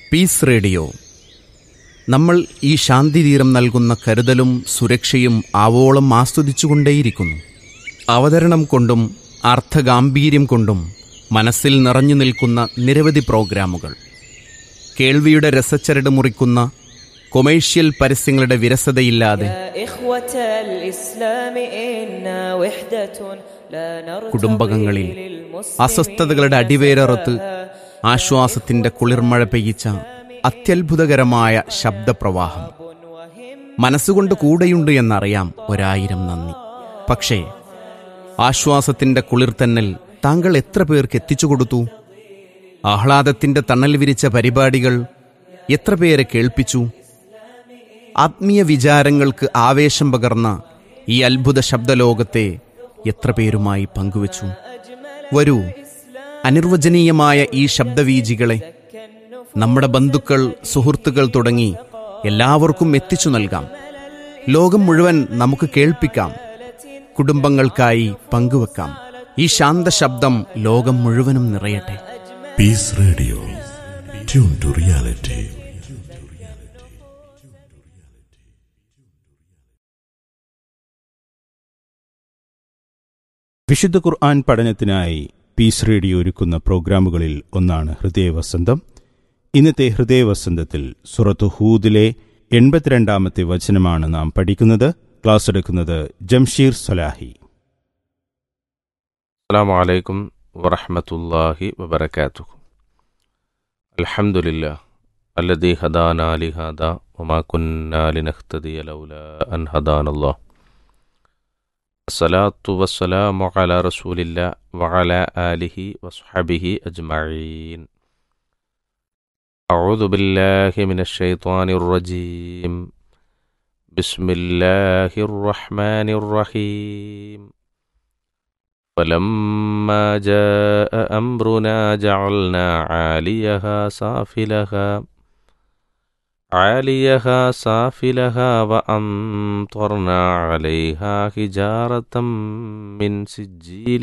Piece radio നമ്മൾ ഈ ശാന്തിതീരം നൽകുന്ന കരുതലും സുരക്ഷയും ആവോളം ആസ്വദിച്ചുകൊണ്ടേയിരിക്കുന്നു അവതരണം കൊണ്ടും അർത്ഥഗാംഭീര്യം കൊണ്ടും മനസ്സിൽ നിറഞ്ഞു നിൽക്കുന്ന നിരവധി പ്രോഗ്രാമുകൾ കേൾവിയുടെ രസച്ചരട് മുറിക്കുന്ന കൊമേഴ്ഷ്യൽ പരസ്യങ്ങളുടെ വിരസതയില്ലാതെ يا إخوة الإسلام إنا وحدة لا نرتضي കുടുംബകങ്ങളിൽ للمسلمين അസ്വസ്ഥതകളുടെ അടിവേരറുത്ത് ആശ്വാസത്തിന്റെ കുളിർമഴ പെയ്യിച്ച അത്യത്ഭുതകരമായ ശബ്ദപ്രവാഹം മനസ്സുകൊണ്ട് കൂടെയുണ്ട് എന്നറിയാം ഒരായിരം നന്ദി പക്ഷേ ആശ്വാസത്തിന്റെ കുളിർത്തന്നൽ താങ്കൾ എത്ര പേർക്ക് എത്തിച്ചു കൊടുത്തു ആഹ്ലാദത്തിന്റെ തണൽ വിരിച്ച പരിപാടികൾ എത്ര പേരെ കേൾപ്പിച്ചു ആത്മീയ വിചാരങ്ങൾക്ക് ആവേശം പകർന്ന ഈ അത്ഭുത ശബ്ദലോകത്തെ എത്ര പേരുമായി പങ്കുവച്ചു വരൂ അനിർവചനീയമായ ഈ ശബ്ദവീജികളെ നമ്മുടെ ബന്ധുക്കൾ സുഹൃത്തുക്കൾ തുടങ്ങി എല്ലാവർക്കും എത്തിച്ചു നൽകാം ലോകം മുഴുവൻ നമുക്ക് കേൾപ്പിക്കാം കുടുംബങ്ങൾക്കായി പങ്കുവെക്കാം ഈ ശാന്ത ശബ്ദം ലോകം മുഴുവനും നിറയട്ടെ Peace Radio. Tune to reality. വിശുദ്ധ ഖുർആൻ പഠനത്തിനായി പീസ് റേഡിയോ ഒരുക്കുന്ന പ്രോഗ്രാമുകളിൽ ഒന്നാണ് ഹൃദയവസന്തം ഇന്നത്തെ ഹൃദയവസന്തത്തിൽ സുറത്തു ഹൂദിലെ എൺപത്തിരണ്ടാമത്തെ വചനമാണ് നാം പഠിക്കുന്നത് ക്ലാസ് എടുക്കുന്നത് ജംഷീർ സലാഹി السلام عليكم ورحمة الله وبركاته الحمد لله الذي هدانا لهذا وما كنا لنهتدي لولا أن هدانا الله الصلاة والسلام على رسول الله وعلى آله وصحبه أجمعين أعوذ بالله من الشيطان الرجيم بسم الله الرحمن الرحيم فلما جاء أمرنا جعلنا عاليها سافلها عاليها سافلها وأمطرنا عليها حجارة من سجيل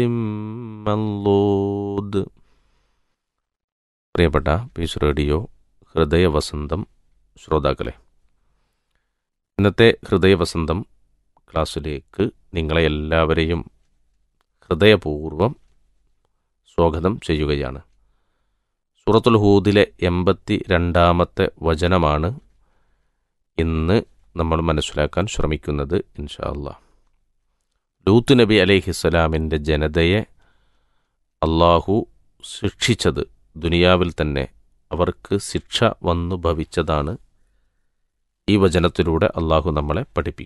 منضود പ്രിയപ്പെട്ട പീസ് റേഡിയോ ഹൃദയവസന്തം ശ്രോതാക്കളെ ഇന്നത്തെ ഹൃദയവസന്തം ക്ലാസ്സിലേക്ക് നിങ്ങളെ എല്ലാവരെയും ഹൃദയപൂർവം സ്വാഗതം ചെയ്യുകയാണ് സൂറത്തുൽ ഹൂദിലെ എൺപത്തി രണ്ടാമത്തെ വചനമാണ് ഇന്ന് നമ്മൾ മനസ്സിലാക്കാൻ ശ്രമിക്കുന്നത് ഇൻഷാ അല്ലാ ലൂത്ത് നബി അലൈഹിസ്സലാമിൻ്റെ ജനതയെ അള്ളാഹു ശിക്ഷിച്ചത് ദുനിയാവിൽ തന്നെ അവർക്ക് ശിക്ഷ വന്നു ഭവിച്ചതാണ് ഈ വചനത്തിലൂടെ അള്ളാഹു നമ്മളെ പഠിപ്പിക്കുന്നത്